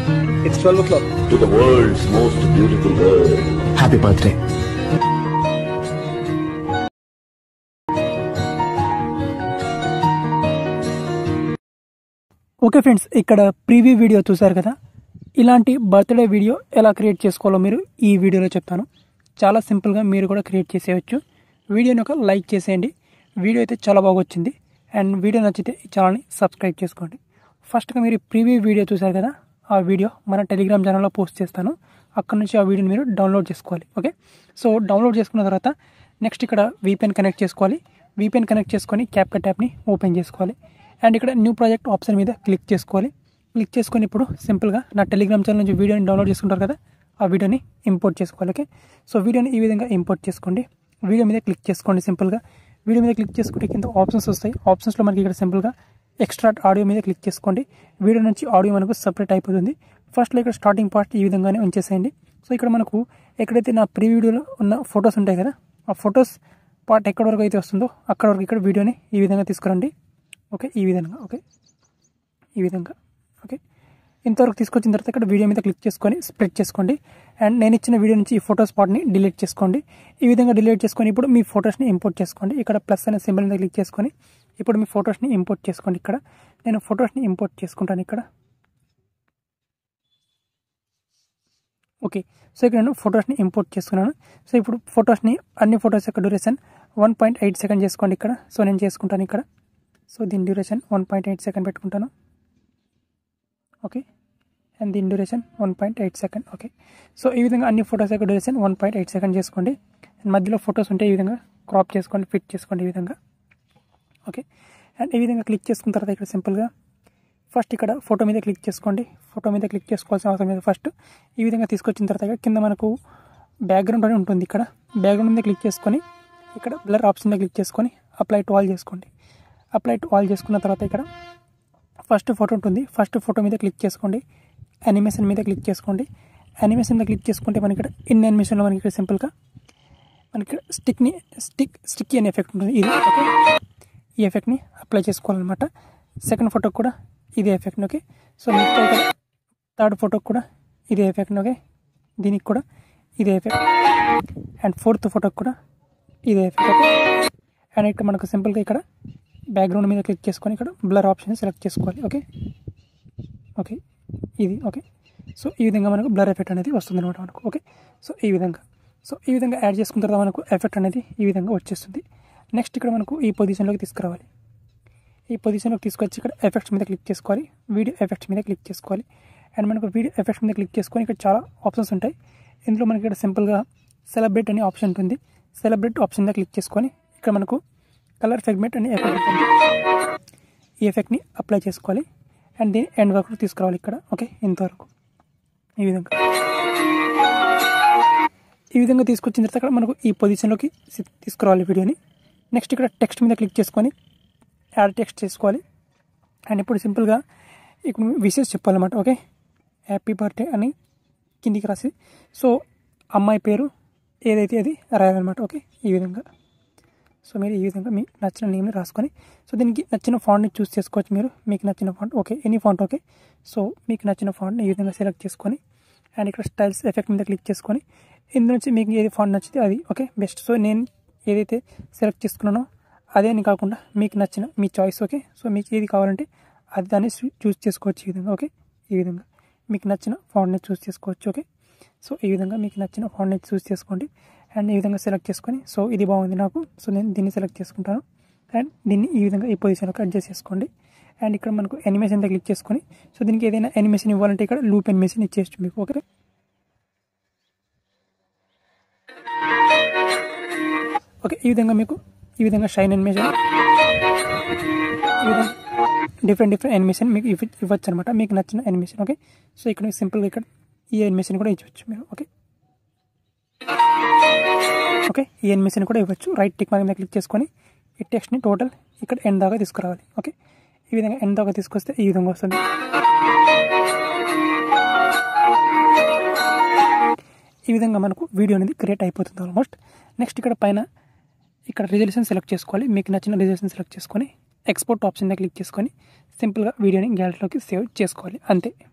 It's 12 o'clock. to the world's most beautiful girl. Happy birthday okay friends ఇక్కడ preview video చూసారు కదా ఇలాంటి birthday video ఎలా create చేసుకోవాలో మీరు ఈ వీడియోలో చెప్తాను చాలా సింపుల్గా మీరు కూడా క్రియేట్ చేసేయచ్చు వీడియోని ఒక లైక్ చేసేయండి వీడియో అయితే చాలా బాగా వచ్చింది అండ్ వీడియో నచ్చితే ఈ ఛానల్ని సబ్స్క్రైబ్ చేసుకోండి ఫస్ట్గా మీరు ప్రీవ్యూ వీడియో చూసారు కదా ఆ వీడియో మన టెలిగ్రామ్ ఛానల్లో పోస్ట్ చేస్తాను అక్కడ నుంచి ఆ వీడియోని మీరు డౌన్లోడ్ చేసుకోవాలి ఓకే సో డౌన్లోడ్ చేసుకున్న తర్వాత నెక్స్ట్ ఇక్కడ వీపెన్ కనెక్ట్ చేసుకోవాలి వీపెన్ కనెక్ట్ చేసుకొని క్యాప్కట్ యాప్ని ఓపెన్ చేసుకోవాలి అండ్ ఇక్కడ న్యూ ప్రాజెక్ట్ ఆప్షన్ మీద క్లిక్ చేసుకోవాలి క్లిక్ చేసుకొని ఇప్పుడు సింపుల్గా నా టెలిగ్రామ్ ఛానల్ నుంచి వీడియోని డౌన్లోడ్ చేసుకుంటారు కదా ఆ వీడియోని ఇంపోర్ట్ చేసుకోవాలి ఓకే సో వీడియోని ఈ విధంగా ఇంపోర్ట్ చేసుకోండి వీడియో మీద క్లిక్ చేసుకోండి సింపుల్గా వీడియో మీద క్లిక్ చేసుకుంటే కింద ఆప్షన్స్ వస్తాయి ఆప్షన్స్లో మనకి ఇక్కడ సింపుల్గా ఎక్స్ట్రా ఆడియో మీద క్లిక్ చేసుకోండి వీడియో నుంచి ఆడియో మనకు సపరేట్ అయిపోతుంది ఫస్ట్లో ఇక్కడ స్టార్టింగ్ పార్ట్ ఈ విధంగానే ఉంచేసేయండి సో ఇక్కడ మనకు ఎక్కడైతే నా ప్రీ వీడియోలో ఉన్న ఫొటోస్ ఉంటాయి కదా ఆ ఫొటోస్ పార్ట్ ఎక్కడి వరకు అయితే వస్తుందో అక్కడ వరకు ఇక్కడ వీడియోని ఈ విధంగా తీసుకురండి ఓకే ఈ విధంగా ఓకే ఈ విధంగా ఓకే ఇంతవరకు తీసుకొచ్చిన తర్వాత ఇక్కడ వీడియో మీద క్లిక్ చేసుకొని స్ప్రెడ్ చేసుకోండి అండ్ నేను ఇచ్చిన వీడియో నుంచి ఈ ఫోటో స్పాట్ని డిలీట్ చేసుకోండి ఈ విధంగా డిలీట్ చేసుకొని ఇప్పుడు మీ ఫొటోస్ని ఇంపోర్ట్ చేసుకోండి ఇక్కడ ప్లస్ అనే సింబల్ మీద క్లిక్ చేసుకొని ఇప్పుడు మీ ఫొటోస్ని ఇంపోర్ట్ చేసుకోండి ఇక్కడ నేను ఫొటోస్ని ఇంపోర్ట్ చేసుకుంటాను ఇక్కడ ఓకే సో ఇక్కడ నేను ఫొటోస్ని ఇంపోర్ట్ చేసుకున్నాను సో ఇప్పుడు ఫొటోస్ని అన్ని ఫొటోస్ యొక్క duration one point eight second చేసుకోండి ఇక్కడ సో నేను చేసుకుంటాను ఇక్కడ సో దీని duration one point eight second పెట్టుకుంటాను ఓకే అండ్ దీని duration one point eight second okay so ఈ విధంగా అన్ని ఫొటోస్ యొక్క duration one point eight second చేసుకోండి అండ్ మధ్యలో ఫొటోస్ ఉంటే ఈ విధంగా క్రాప్ చేసుకోండి ఫిట్ చేసుకోండి ఈ విధంగా ఓకే అండ్ ఈ విధంగా క్లిక్ చేసుకున్న తర్వాత ఇక్కడ సింపుల్గా ఫస్ట్ ఇక్కడ ఫోటో మీద క్లిక్ చేసుకోండి ఫోటో మీద క్లిక్ చేసుకోవాల్సిన అవసరం లేదు ఫస్ట్ ఈ విధంగా తీసుకొచ్చిన తర్వాత ఇక్కడ కింద మనకు బ్యాక్గ్రౌండ్ అని ఉంటుంది ఇక్కడ బ్యాక్గ్రౌండ్ మీద క్లిక్ చేసుకొని ఇక్కడ బ్లర్ ఆప్షన్ మీద క్లిక్ చేసుకొని అప్లై టు ఆల్ చేసుకోండి అప్లై టు ఆల్ చేసుకున్న తర్వాత ఇక్కడ ఫస్ట్ ఫోటో ఉంటుంది ఫస్ట్ ఫోటో మీద క్లిక్ చేసుకోండి యానిమేషన్ మీద క్లిక్ చేసుకోండి యానిమేషన్ మీద క్లిక్ చేసుకుంటే మనకి ఇక్కడ ఇన్ యానిమేషన్లో మనకి ఇక్కడ సింపుల్గా మనకి ఇక్కడ స్టిక్ని స్టిక్ స్టిక్కీ అనే ఎఫెక్ట్ ఉంటుంది ఇది ఓకే ఈ ఎఫెక్ట్ని అప్లై చేసుకోవాలన్నమాట సెకండ్ ఫోటోకి కూడా ఇదే ఎఫెక్ట్ ఓకే సో మిగతా ఇక్కడ థర్డ్ ఫోటోకి కూడా ఇదే ఎఫెక్ట్ ఓకే దీనికి కూడా ఇదే ఎఫెక్ట్ అండ్ ఫోర్త్ ఫోటోకి కూడా ఇదే ఎఫెక్ట్ ఓకే అండ్ ఇక్కడ మనకు సింపుల్గా ఇక్కడ బ్యాక్గ్రౌండ్ మీద క్లిక్ చేసుకొని ఇక్కడ బ్లర్ ఆప్షన్ సెలెక్ట్ చేసుకోవాలి ఓకే ఓకే ఇది ఓకే సో ఈ విధంగా మనకు బ్లర్ ఎఫెక్ట్ అనేది వస్తుంది అనమాట మనకు ఓకే సో ఈ విధంగా సో ఈ విధంగా యాడ్ చేసుకున్న తర్వాత మనకు ఎఫెక్ట్ అనేది ఈ విధంగా వచ్చేస్తుంది నెక్స్ట్ ఇక్కడ మనకు ఈ పొజిషన్లోకి తీసుకురావాలి ఈ పొజిషన్లోకి తీసుకొచ్చి ఇక్కడ ఎఫెక్ట్స్ మీద క్లిక్ చేసుకోవాలి వీడియో ఎఫెక్ట్స్ మీద క్లిక్ చేసుకోవాలి అండ్ మనకు వీడియో ఎఫెక్ట్స్ మీద క్లిక్ చేసుకొని ఇక్కడ చాలా ఆప్షన్స్ ఉంటాయి ఇందులో మనకి ఇక్కడ సింపుల్గా సెలబ్రేట్ అనే ఆప్షన్ ఉంటుంది సెలబ్రేట్ ఆప్షన్ మీద క్లిక్ చేసుకొని ఇక్కడ మనకు కలర్ సెగ్మెంట్ అనే ఎఫెక్ట్ ఉంటుంది ఈ ఎఫెక్ట్ని అప్లై చేసుకోవాలి అండ్ దీని ఎండ్ వరకు తీసుకురావాలి ఇక్కడ ఓకే ఇంతవరకు ఈ విధంగా ఈ విధంగా తీసుకొచ్చిన తర్వాత ఇక్కడ మనకు ఈ పొజిషన్లోకి సి- తీసుకురావాలి వీడియోని నెక్స్ట్ ఇక్కడ టెక్స్ట్ మీద క్లిక్ చేసుకొని యాడ్ టెక్స్ట్ చేసుకోవాలి అండ్ ఇప్పుడు సింపుల్గా ఇప్పుడు విషెస్ చెప్పాలన్నమాట ఓకే హ్యాపీ బర్త్డే అని కిందికి రాసి సో అమ్మాయి పేరు ఏదైతే అది రాయాలన్నమాట ఓకే ఈ విధంగా సో మీరు ఈ విధంగా మీకు నచ్చిన నేమ్ని రాసుకొని సో దీనికి నచ్చిన ఫాంట్ని చూస్ చేసుకోవచ్చు మీరు మీకు నచ్చిన font okay any font okay so మీకు నచ్చిన ఫాంట్ని ఈ విధంగా సెలెక్ట్ చేసుకొని అండ్ ఇక్కడ స్టైల్స్ ఎఫెక్ట్ మీద క్లిక్ చేసుకొని ఇందులో నుంచి మీకు ఏది ఫాంట్ నచ్చితే అది ఓకే బెస్ట్ సో నేను ఏదైతే సెలెక్ట్ చేసుకున్నానో అదే అని కాకుండా మీకు నచ్చిన మీ చాయిస్ ఓకే సో మీకు ఏది కావాలంటే అది దాన్ని చూస్ చేసుకోవచ్చు ఈ విధంగా ఓకే ఈ విధంగా మీకు నచ్చిన ఫాంట్ని చూస్ చేసుకోవచ్చు ఓకే సో ఈ విధంగా మీకు నచ్చిన ఫాంట్ని చూస్ చేసుకోండి అండ్ ఈ విధంగా సెలెక్ట్ చేసుకొని సో ఇది బాగుంది నాకు సో నేను దీన్ని సెలెక్ట్ చేసుకుంటాను అండ్ దీన్ని ఈ విధంగా ఈ పొజిషన్లోకి అడ్జస్ట్ చేసుకోండి అండ్ ఇక్కడ మనకు ఎనిమేషన్ మీద క్లిక్ చేసుకొని సో దీనికి ఏదైనా ఎనిమేషన్ ఇవ్వాలంటే ఇక్కడ లూప్ ఎనిమేషన్ ఇచ్చేయచ్చు మీకు ఓకే ఓకే ఈ విధంగా మీకు ఈ విధంగా షైన్ ఎనిమేషన్ ఈ విధంగా డిఫరెంట్ డిఫరెంట్ ఎనిమేషన్ మీకు ఇవ్వ ఇవ్వచ్చు అనమాట మీకు నచ్చిన ఎనిమేషన్ ఓకే సో ఇక్కడ మీకు సింపుల్గా ఇక్కడ ఈ ఎనిమేషన్ కూడా ఇవ్వచ్చు మీరు ఓకే ఓకే ఈ ఎనిమేషన్ కూడా ఇవ్వచ్చు రైట్ టిక్ మార్క్ మీద క్లిక్ చేసుకొని ఈ టెక్స్ట్ని టోటల్ ఇక్కడ ఎండ్ దాకా తీసుకురావాలి ఓకే ఈ విధంగా ఎండ్ దాకా తీసుకొస్తే ఈ విధంగా వస్తుంది ఈ విధంగా మనకు వీడియో అనేది క్రియేట్ అయిపోతుంది ఆల్మోస్ట్ నెక్స్ట్ ఇక్కడ పైన ఇక్కడ రిజల్యూషన్ సెలెక్ట్ చేసుకోవాలి మీకు నచ్చిన రిజల్యూషన్ సెలెక్ట్ చేసుకొని ఎక్స్పోర్ట్ ఆప్షన్ మీద క్లిక్ చేసుకొని సింపుల్గా వీడియోని గ్యాలరీలోకి సేవ్ చేసుకోవాలి అంతే